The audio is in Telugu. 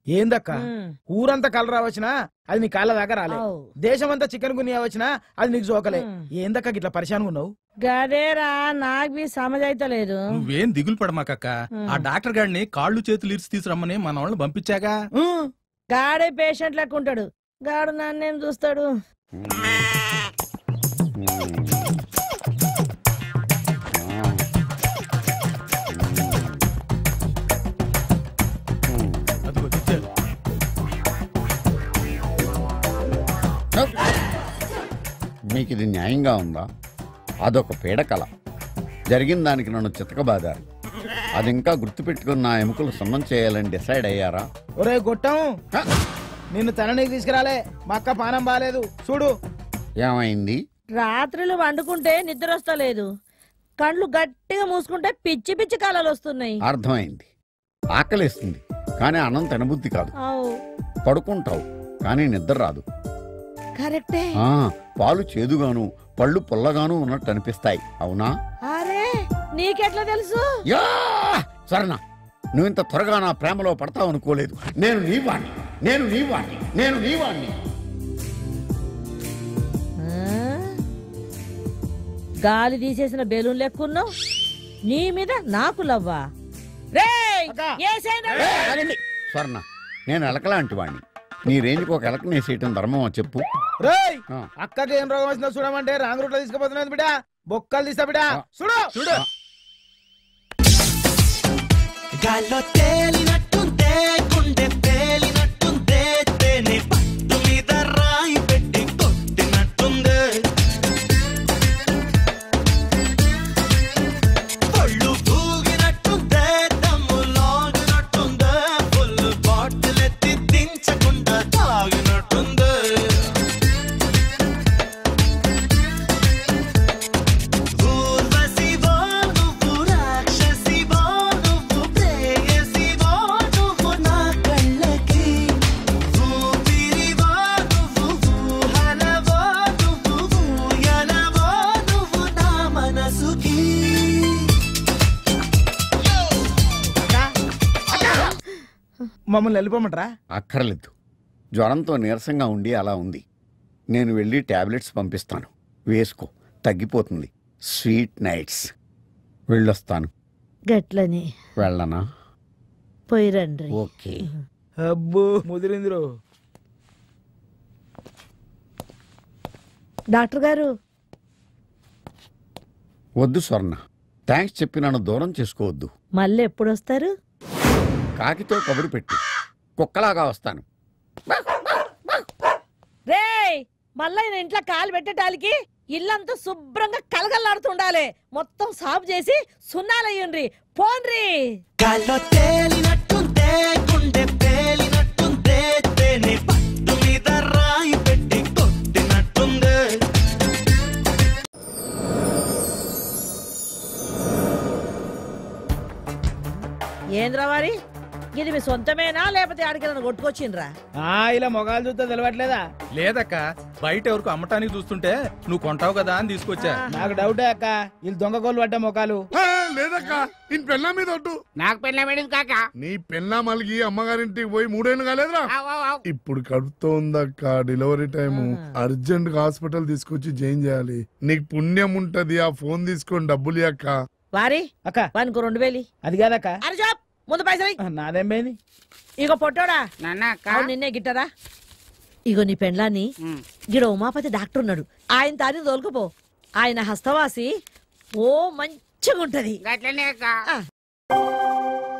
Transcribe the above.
ఏందక్క ఉమ్. ఊరంతా కలరా వచ్చినా అది నీ కాళ్ళ దాకా రాలే అవు. దేశమంతా చికెన్ గునియా వచ్చినా అది నీకు జోకలే ఉమ్. ఏందక్క గిట్లా పరిశాన్ ఉన్నావు గదేరా నాకు బి సమజైతలేదు నువ్వేం దిగులు పడమాకక్క ఆ డాక్టర్ గాడిని కాళ్ళు చేతులు ఇరిచి తీసురమ్మని మన వాళ్ళని పంపించాగా ఉమ్. గాడే పేషెంట్ లెక్క ఉంటాడు గాడు నన్నేం చూస్తాడు అదిగో తెచ్చారు. మీకు ఇది న్యాయంగా ఉందా అదొక పీడకల జరిగిన దానికి నన్ను చితకబాదారు అది ఇంకా గుర్తుపెట్టుకుని నా ఎముకలు సున్నం చేయాలని డిసైడ్ అయ్యారా ఒరే గొట్టం హ! నిన్ను తననికి తీసుకురాలే మా అక్క పానం బాలేదు చూడు ఏమైంది రాత్రులు వండుకుంటే నిద్ర వస్తలేదు కళ్ళు గట్టిగా మూసుకుంటే పిచ్చి పిచ్చి కళలు వస్తున్నాయి అర్థమైంది ఆకలిస్తుంది కానీ అన్నం తినబుద్ధి కాదు అవు పడుకుంటావు కానీ నిద్ర రాదు కరెక్టే ఆ, పాలు చేదుగాను పళ్ళు పుల్లగాను ఉన్నట్టు అనిపిస్తాయి అవునా అరే నీకెట్లా తెలుసు యా సరేనా నువ్వు ఇంత త్వరగా నా ప్రేమలో పడతావు అనుకోలేదు నేను నీ వాణ్ణి నేను నీ వాణ్ణి నేను నీ వాణ్ణి ఆ? గాలి తీసేసిన బెలూన్ లెక్కున్నావు నీ మీద నాకు లవ్వా రేయ్! అక్క! ఏసేనా? ఏ, ఆగండి. స్వర్ణ నేను ఎలకలాంటి వాణ్ణి నీ రేంజ్కి ఒక ఎలక నేసేయటం ధర్మమా చెప్పు రేయ్ ఆ. అక్కకి ఏం రోగం వచ్చిందో చూడమంటే రాంగ్ రూట్ లో తీసుకుపోతున్నది బిడ్డ బొక్కలు తీస్తా బిడ్డ ఆ. చూడు చూడు గాల్లో తేలినట్టుందే గుండె పేలినట్టుందే తేనె పట్టు మీద రాయి పెట్టి కొట్టినట్టుందే పళ్ళు ఊగినట్టుందే దమ్ము లాగినట్టుందే ఫుల్ బాటిల్ ఎత్తి దించకుండా తాగినట్టుందే ఊర్వశివో నువ్వు రాక్షసివో నువ్వు ప్రేయసివో నువ్వు నా కళ్ళకి ఊపిరివో నువ్వు ఊహలవో నువ్వు ఊయలవో నువ్వు నా మనసుకి మమ్మల్ని వెళ్ళిపోమంటారా అక్కర్లేదు జ్వరంతో నీరసంగా ఉండి అలా ఉంది నేను వెళ్ళి టాబ్లెట్స్ పంపిస్తాను వేసుకో తగ్గిపోతుంది స్వీట్ నైట్స్ వెళ్ళొస్తాను గట్లని వెళ్ళనా పోయిరండ్రి ఓకే అబ్బో ముదిరిందిరో డాక్టర్ గారు వద్దు స్వర్ణ థ్యాంక్స్ చెప్పి నన్ను దూరం చేసుకోవద్దు మళ్ళీ ఎప్పుడు వస్తారు కాకితో కబురు పెట్టి కుక్కలాగా వస్తాను రేయ్ మళ్ళా ఈయన ఇంట్లో కాలు పెట్టడానికి ఇల్లంతా శుభ్రంగా కలగల్లాడుతుండాలి మొత్తం సాఫ్ చేసి సున్నాలయ్యండ్రి పోన్రి గాల్లో తేలినట్టుందే గుండె పేలినట్టుందే తేనె పట్టు మీద రాయి పెట్టి కొట్టినట్టుందే ఏంద్రా వారి ఇది మీ సొంతమేనా లేకపోతే ఆడికి నన్ను కొట్టుకొచ్చిండ్రా ఆ ఇలా మొగాలు చూస్తే తెలియట్లేదా లేదక్క బయట ఎవరికి అమ్మటానికి చూస్తుంటే నువ్వు కొంటావు కదా అని తీసుకొచ్చా నాకు డౌటే అక్క వీళ్ళు దొంగ కోళ్ళు పడ్డ మొఖాలు ఆ, లేదక్క ఈ పెళ్ళా మీద ఒట్టు నాకు పెళ్ళమేడింది కాక నీ పెళ్ళా మలిగి అమ్మగారింటికి పోయి మూడేళ్ళు కాలేదురా ఆవ్ ఆవ్ ఆవ్. ఇప్పుడు కడుపుతో ఉందక్క డెలివరీ టైం అర్జెంట్ గా హాస్పిటల్ తీసుకొచ్చి జాయిన్ చేయాలి నీకు పుణ్యం ఉంటది ఆ ఫోన్ తీసుకొని డబ్బులు అక్క వారి అక్క వానికి రెండు వేలి అది కాదక్క అరే జాబ్ ముందు పైసలు ఇయ్యి. ఆ, నాదేం పోయింది ఇగో పొట్టోడా నాన్న అక్క అవును నిన్నే గిట్టరా ఇగో నీ పెండ్లాన్ని ఉమ్. గిడ ఉమాపతి డాక్టర్ ఉన్నాడు ఆయన తాని తోలుకుపో ఆయన హస్తవాసి ఓ మంచిగా ఉంటది గట్లనే అక్క ఆ.